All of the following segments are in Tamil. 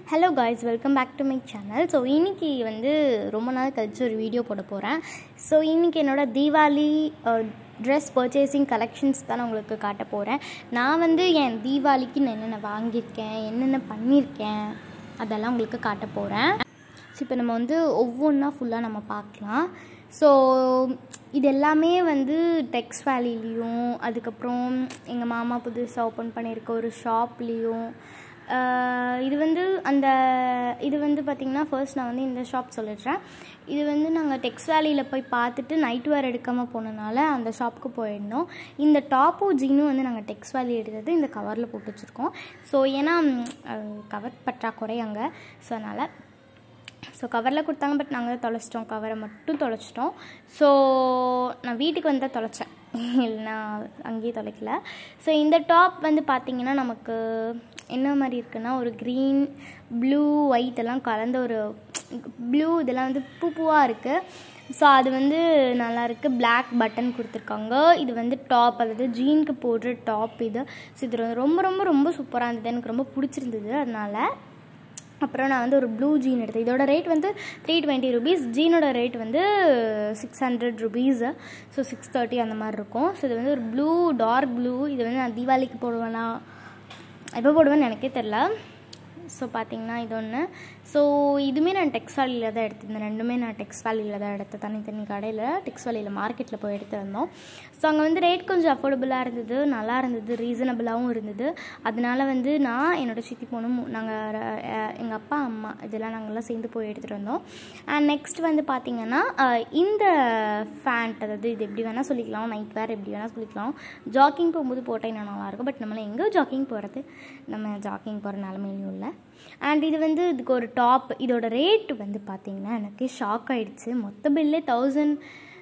hello guys welcome back to my channel so இன்னைக்கு வந்து ரொம்ப நாள் கழிச்சு ஒரு வீடியோ போட போகிறேன் ஸோ இன்னைக்கு என்னோட தீபாவளி ட்ரெஸ் பர்ச்சேசிங் கலெக்ஷன்ஸ் தான் நான் உங்களுக்கு காட்ட போகிறேன் நான் வந்து என் தீபாவளிக்கு நான் என்னென்ன வாங்கியிருக்கேன் என்னென்ன பண்ணியிருக்கேன் அதெல்லாம் உங்களுக்கு காட்ட போகிறேன் ஸோ இப்போ நம்ம வந்து ஒவ்வொன்றா ஃபுல்லாக நம்ம பார்க்கலாம் ஸோ இது எல்லாமே வந்து டெக்ஸ் வேலிலையும் அதுக்கப்புறம் எங்கள் மாமா புதுசாக ஓப்பன் பண்ணியிருக்க ஒரு ஷாப்லேயும் இது வந்து அந்த இது வந்து பார்த்திங்கன்னா ஃபர்ஸ்ட் நான் வந்து இந்த ஷாப் சொல்லிடுறேன் இது வந்து நாங்கள் டெக்ஸ் வேலியில் போய் பார்த்துட்டு நைட் வேர் எடுக்காமல் போனனால அந்த ஷாப்புக்கு போயிருந்தோம் இந்த டாப்பும் ஜீனும் வந்து நாங்கள் டெக்ஸ் வேலி எடுத்தது இந்த கவரில் போட்டு வச்சுருக்கோம் ஸோ ஏன்னா கவர் பற்றாக்குறை அங்கே ஸோ அதனால் ஸோ கவரில் கொடுத்தாங்க பட் நாங்கள் தான் தொலைச்சிட்டோம் கவரை மட்டும் தொலைச்சிட்டோம் ஸோ நான் வீட்டுக்கு வந்து தான் தொலைச்சேன் இல்லைனா அங்கேயே தொலைக்கல ஸோ இந்த டாப் வந்து பார்த்திங்கன்னா நமக்கு என்ன மாதிரி இருக்குன்னா ஒரு க்ரீன் ப்ளூ ஒயிட் எல்லாம் கலந்த ஒரு ப்ளூ இதெல்லாம் வந்து பூ பூவாக இருக்குது ஸோ அது வந்து நல்லா இருக்குது பிளாக் பட்டன் கொடுத்துருக்காங்க இது வந்து டாப் அதாவது ஜீனுக்கு போடுற டாப் இது ஸோ இது ரொம்ப ரொம்ப ரொம்ப சூப்பராக இருந்தது எனக்கு ரொம்ப பிடிச்சிருந்தது அதனால் அப்புறம் நான் வந்து ஒரு ப்ளூ ஜீன் எடுத்தேன் இதோட ரேட் வந்து த்ரீ டுவெண்ட்டி ருபீஸ் ஜீனோட ரேட் வந்து six hundred rupees so six thirty அந்த மாதிரி இருக்கும் ஸோ இது வந்து ஒரு ப்ளூ டார்க் ப்ளூ இது வந்து நான் தீபாவளிக்கு போடுவேனா எப்போ போடுவேன்னு எனக்கே தெரில ஸோ பார்த்தீங்கன்னா இது ஒன்று ஸோ இதுவுமே நான் டெக்ஸ்வாலியில் தான் எடுத்திருந்தேன் ரெண்டுமே நான் டெக்ஸ்வாலியில் தான் எடுத்தேன் தனித்தனி கடையில் டெக்ஸ்வாலியில் மார்க்கெட்டில் போய் எடுத்திருந்தோம் ஸோ அங்கே வந்து ரேட் கொஞ்சம் அஃபோர்டபுளாக இருந்தது நல்லா இருந்தது ரீசனபிளாகவும் இருந்தது அதனால வந்து நான் என்னோடய சித்தி பொண்ணும் நாங்கள் எங்கள் அப்பா அம்மா இதெல்லாம் நாங்கள்லாம் சேர்ந்து போய் எடுத்துகிட்டு வந்தோம் அண்ட் நெக்ஸ்ட் வந்து பார்த்திங்கன்னா இந்த ஃபேண்ட் அதாவது இது எப்படி வேணால் சொல்லிக்கலாம் நைட் வேர் எப்படி வேணால் சொல்லிக்கலாம் ஜாக்கிங் போகும்போது போட்டால் இன்னும் நல்லாயிருக்கும் பட் நம்மளை எங்கே ஜாக்கிங் போகிறது நம்ம ஜாக்கிங் போகிற நிலமையிலையும் இல்லை அண்ட் இது வந்து இதுக்கு ஒரு டாப் இதோட ரேட் வந்து பார்த்திங்கன்னா எனக்கு ஷாக் ஆகிடுச்சு மொத்த பில்லே தௌசண்ட்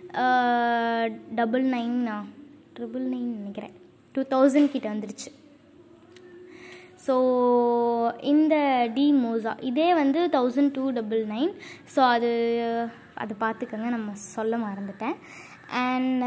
டபுள் நைன்னா ட்ரிபிள் நைன் நினைக்கிறேன் டூ தௌசண்ட் கிட்ட வந்துடுச்சு ஸோ இந்த டி மோசா இதே வந்து thousand two double nine so அது அது பார்த்துக்கங்க நம்ம சொல்ல மறந்துட்டேன் அண்ட்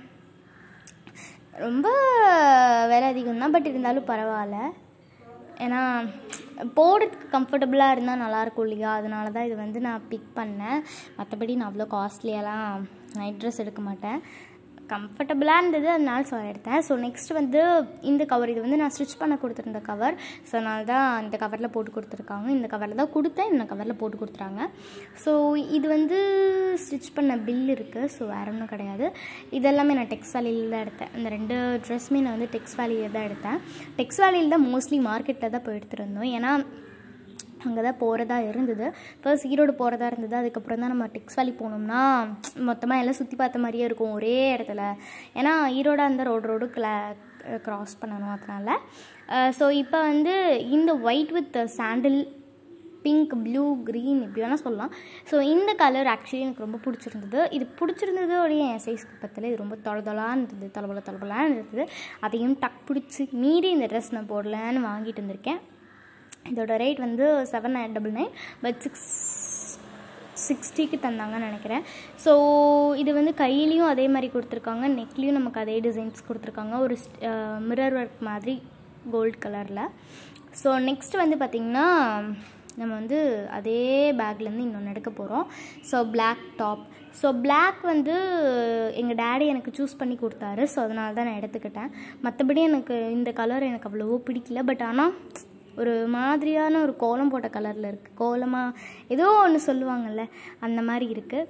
ரொம்ப விலை அதிகம் தான் பட் இருந்தாலும் பரவாயில்ல ஏன்னா போடுறதுக்கு கம்ஃபர்டபுளாக இருந்தால் நல்லாயிருக்கும் இல்லையா அதனால தான் இது வந்து நான் பிக் பண்ணேன் மற்றபடி நான் அவ்வளோ காஸ்ட்லியெல்லாம் நைட் ட்ரெஸ் எடுக்க மாட்டேன் கம்ஃபர்டபுளாக இருந்தது அதனால ஸோ எடுத்தேன் ஸோ நெக்ஸ்ட் வந்து இந்த கவர் இது வந்து நான் ஸ்டிச் பண்ண கொடுத்துருந்த கவர் ஸோ அதனால தான் இந்த கவரில் போட்டு கொடுத்துருக்காங்க இந்த கவரில் தான் கொடுத்தேன் இந்த கவரில் போட்டு கொடுத்துறாங்க ஸோ இது வந்து ஸ்டிச் பண்ண பில் இருக்குது ஸோ வேறு ஒன்றும் கிடையாது இதெல்லாமே நான் டெக்ஸ் வேலியில் தான் எடுத்தேன் இந்த ரெண்டு ட்ரெஸ்ஸுமே நான் வந்து டெக்ஸ் வேலியில் தான் எடுத்தேன் டெக்ஸ் வேலியில் தான் மோஸ்ட்லி மார்க்கெட்டில் தான் போய் எடுத்துகிட்டு இருந்தோம் ஏன்னா அங்கே தான் போகிறதா இருந்தது ஃபர்ஸ்ட் ஈரோடு போகிறதா இருந்தது அதுக்கப்புறம் தான் நம்ம டெக்ஸ் வேலி போனோம்னா மொத்தமாக எல்லாம் சுற்றி பார்த்த மாதிரியே இருக்கும் ஒரே இடத்துல ஏன்னா ஈரோடாக அந்த ரோடு ரோடு கிளா க்ராஸ் பண்ணணும் அதனால் ஸோ இப்போ வந்து இந்த white with sandal pink blue green இப்படி வேணால் சொல்லலாம் ஸோ இந்த கலர் ஆக்சுவலி எனக்கு ரொம்ப பிடிச்சிருந்தது இது பிடிச்சிருந்தது உடைய என் சைஸ்க்கு பத்தில் இது ரொம்ப தொலைதொலான்னு இருந்தது தொலைபல தொலைபலான்னு இருந்தது அதையும் டக் பிடிச்சி மீறி இந்த ட்ரெஸ் நான் போடலான்னு வாங்கிட்டு வந்திருக்கேன் இதோட ரேட் வந்து seven nine double nine but six சிக்ஸ்டிக்கு தந்தாங்கன்னு நினைக்கிறேன் ஸோ இது வந்து கையிலையும் அதே மாதிரி கொடுத்துருக்காங்க நெக்லேயும் நமக்கு அதே டிசைன்ஸ் கொடுத்துருக்காங்க ஒரு மிரர் ஒர்க் மாதிரி கோல்ட் கலரில் ஸோ நெக்ஸ்ட் வந்து பார்த்திங்கன்னா நம்ம வந்து அதே பேக்லேருந்து இன்னொன்று எடுக்க போகிறோம் so black top so black வந்து எங்கள் டேடி எனக்கு சூஸ் பண்ணி கொடுத்தாரு ஸோ அதனால தான் நான் எடுத்துக்கிட்டேன் மற்றபடி எனக்கு இந்த கலர் எனக்கு அவ்வளவோ பிடிக்கல பட் ஆனால் ஒரு மாதிரியான ஒரு கோலம் போட்ட கலரில் இருக்குது கோலமாக ஏதோ ஒன்று சொல்லுவாங்கள்ல அந்த மாதிரி இருக்குது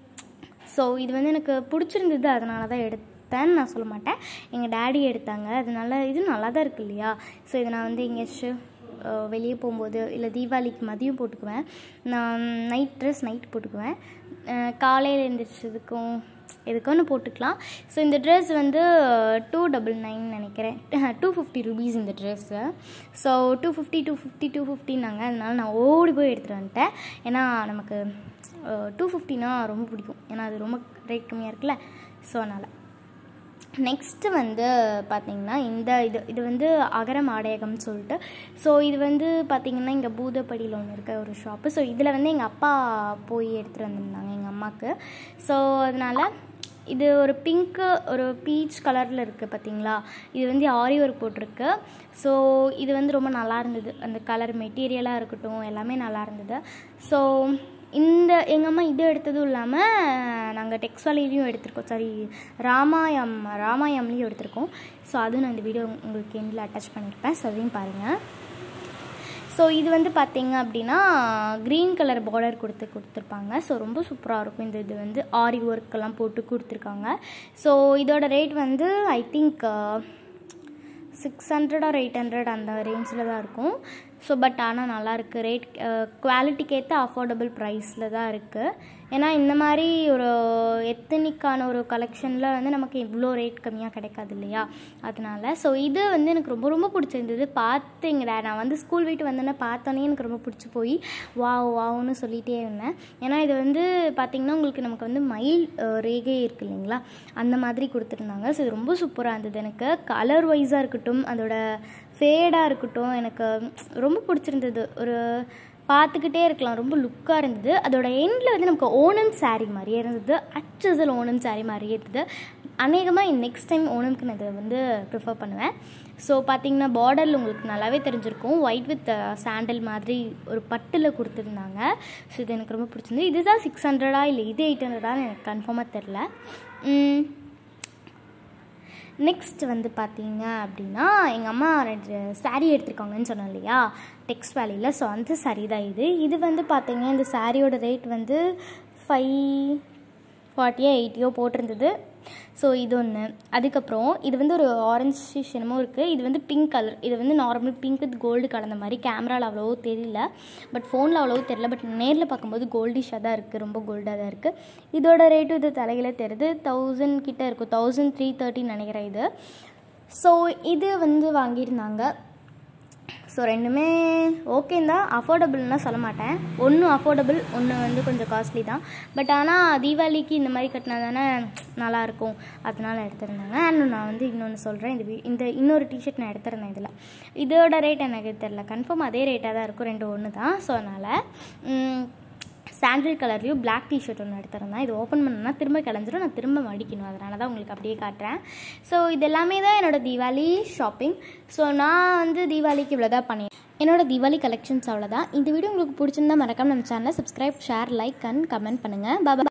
ஸோ இது வந்து எனக்கு பிடிச்சிருந்தது அதனால தான் எடுத்தேன்னு நான் சொல்ல மாட்டேன் எங்கள் டேடி எடுத்தாங்க அதனால இது நல்லா தான் இருக்குது இல்லையா ஸோ இதை நான் வந்து எங்கேயாச்சும் வெளியே போகும்போது இல்லை தீபாவளிக்கு மதியம் போட்டுக்குவேன் நான் நைட் ட்ரெஸ் நைட் போட்டுக்குவேன் காலையில் எழுந்திரிச்சதுக்கும் எதுக்கு ஒன்று போட்டுக்கலாம் ஸோ இந்த ட்ரெஸ் வந்து டூ டபுள் நைன் நினைக்கிறேன் டூ ஃபிஃப்டி ருபீஸ் இந்த dress so two fifty two fifty two ஃபிஃப்டின்னாங்க அதனால நான் ஓடி போய் எடுத்துகிட்டு வந்துட்டேன் ஏன்னா நமக்கு டூ ஃபிஃப்டினா ரொம்ப பிடிக்கும் ஏன்னா அது ரொம்ப ரேட் கம்மியாக இருக்குல்ல ஸோ அதனால் நெக்ஸ்ட்டு வந்து பார்த்திங்கன்னா இந்த இது இது வந்து அகரம் ஆடையகம்னு சொல்லிட்டு ஸோ இது வந்து பார்த்திங்கன்னா இங்கே பூதப்படியில் ஒன்று இருக்க ஒரு ஷாப்பு ஸோ இதில் வந்து எங்கள் அப்பா போய் எடுத்துகிட்டு வந்திருந்தாங்க எங்கள் அம்மாவுக்கு ஸோ அதனால் இது ஒரு பிங்க்கு ஒரு பீச் கலரில் இருக்குது பார்த்தீங்களா இது வந்து ஆரி ஒர்க் போட்டிருக்கு ஸோ இது வந்து ரொம்ப நல்லா இருந்தது அந்த கலர் மெட்டீரியலாக இருக்கட்டும் எல்லாமே நல்லா இருந்தது ஸோ இந்த எங்கள் அம்மா இது எடுத்ததும் இல்லாமல் நாங்கள் டெக்ஸ்வாலிலையும் எடுத்திருக்கோம் சாரி ராமாயம் ராமாயம்லேயும் எடுத்திருக்கோம் ஸோ அதுவும் நான் இந்த வீடியோ உங்களுக்கு எண்டில் அட்டாச் பண்ணியிருப்பேன் ஸோ அதையும் பாருங்கள் ஸோ இது வந்து பார்த்தீங்க அப்படின்னா க்ரீன் கலர் பார்டர் கொடுத்து கொடுத்துருப்பாங்க ஸோ ரொம்ப சூப்பராக இருக்கும் இந்த இது வந்து ஆரி ஒர்க்கெல்லாம் போட்டு கொடுத்துருக்காங்க ஸோ இதோட ரேட் வந்து I think six hundred or eight hundred அந்த ரேஞ்சில் தான் இருக்கும் ஸோ பட் ஆனால் நல்லாயிருக்கு ரேட் குவாலிட்டிக்கு ஏற்ற அஃபோர்டபுள் ப்ரைஸில் தான் இருக்குது ஏன்னா இந்த மாதிரி ஒரு எத்தனிக்கான ஒரு கலெக்ஷனில் வந்து நமக்கு இவ்வளோ ரேட் கம்மியாக கிடைக்காது இல்லையா அதனால ஸோ இது வந்து எனக்கு ரொம்ப ரொம்ப பிடிச்சிருந்தது பார்த்தீங்கடா நான் வந்து ஸ்கூல் வீட்டு வந்தோன்னே பார்த்தோன்னே எனக்கு ரொம்ப பிடிச்சி போய் வாவ் வாவ்னு சொல்லிகிட்டே இருந்தேன் ஏன்னா இது வந்து பார்த்திங்கன்னா உங்களுக்கு நமக்கு வந்து மயில் அஹ், ரேகை இருக்கு இல்லைங்களா அந்த மாதிரி கொடுத்துருந்தாங்க ஸோ இது ரொம்ப சூப்பராக இருந்தது எனக்கு கலர் வைஸாக இருக்கட்டும் அதோட ஃபேடாக இருக்கட்டும் எனக்கு ரொம்ப பிடிச்சிருந்தது ஒரு பார்த்துக்கிட்டே இருக்கலாம் ரொம்ப லுக்காக இருந்தது அதோட எண்டில் வந்து நமக்கு ஓணம் saree மாதிரியே இருந்தது அச்சசல் ஓணம் saree மாதிரியே இருந்தது அநேகமாக நெக்ஸ்ட் டைம் ஓணம்க்கு நான் இதை வந்து ப்ரிஃபர் பண்ணுவேன் ஸோ பார்த்தீங்கன்னா பார்டரில் உங்களுக்கு நல்லாவே தெரிஞ்சிருக்கும் ஒயிட் வித் சாண்டல் மாதிரி ஒரு பட்டில் கொடுத்துருந்தாங்க ஸோ இது எனக்கு ரொம்ப பிடிச்சிருந்து இதுதான் சிக்ஸ் ஹண்ட்ரடா இல்லை இது எயிட் ஹண்ட்ரடான்னு எனக்கு கன்ஃபார்மாக தெரில உம், நெக்ஸ்ட் வந்து பார்த்தீங்க அப்படின்னா எங்கள் அம்மா ரெண்டு saree எடுத்திருக்காங்கன்னு சொன்னேன் இல்லையா டெக்ஸ்ட் வேலியில் ஸோ அந்த saree தான் இது இது வந்து பார்த்தீங்க இந்த சாரியோட ரேட் வந்து ஃபைவ் ஃபார்ட்டியோ எயிட்டியோ போட்டிருந்தது ஸோ இது ஒன்று அதுக்கப்புறம் இது வந்து ஒரு ஆரஞ்சு என்னமோ இருக்குது இது வந்து பிங்க் கலர் இது வந்து நார்மல் பிங்க் வித் கோல்டு கலந்த மாதிரி கேமராவில் அவ்வளவோ தெரியல பட் ஃபோனில் அவ்வளவோ தெரியல பட் நேரில் பார்க்கும்போது கோல்டிஷாக தான் இருக்குது ரொம்ப கோல்டாக தான் இருக்குது இதோட ரேட்டு இது தலையில தெரியுது தௌசண்ட் கிட்ட இருக்கும் தௌசண்ட் த்ரீ தேர்ட்டின்னு நினைக்கிறேன் இது ஸோ இது வந்து வாங்கியிருந்தாங்க ஸோ ரெண்டுமே ஓகே தான் அஃபோர்டபுள்னா சொல்ல மாட்டேன் ஒன்று அஃபோர்டபுள் ஒன்று வந்து கொஞ்சம் காஸ்ட்லி தான் பட் ஆனால் தீபாவளிக்கு இந்த மாதிரி கட்டினா தானே நல்லாயிருக்கும் அதனால எடுத்திருந்தாங்க அண்ட் நான் வந்து இன்னொன்று சொல்கிறேன் இந்த வி- இந்த இன்னொரு டிஷர்ட் நான் எடுத்திருந்தேன் இதில் இதோட ரேட் எனக்கு தெரில கன்ஃபார்ம் அதே ரேட்டாக தான் இருக்கும் ரெண்டு ஒன்று தான் ஸோ அதனால் சாண்டில் கலர்லேயும் Black டிஷர்ட் ஒன்று எடுத்திருந்தேன் இது ஓப்பன் பண்ணனா திரும்ப கிளஞ்சிரும் நான் திரும்ப மடிக்கணும் அதனால தான் உங்களுக்கு அப்படியே காட்டுறேன் ஸோ இது எல்லாமே தான் என்னோட தீபாவளி ஷாப்பிங் ஸோ நான் வந்து தீபாவளிக்கு இவ்வளோ தான் பண்ணேன் என்னோட தீபாவளி கலெக்ஷன்ஸ் அவ்வளோதான் இந்த வீடியோ உங்களுக்கு பிடிச்சிருந்தா மறக்காம நம்ம சேனலை subscribe share like and comment பண்ணுங்கள் பாபா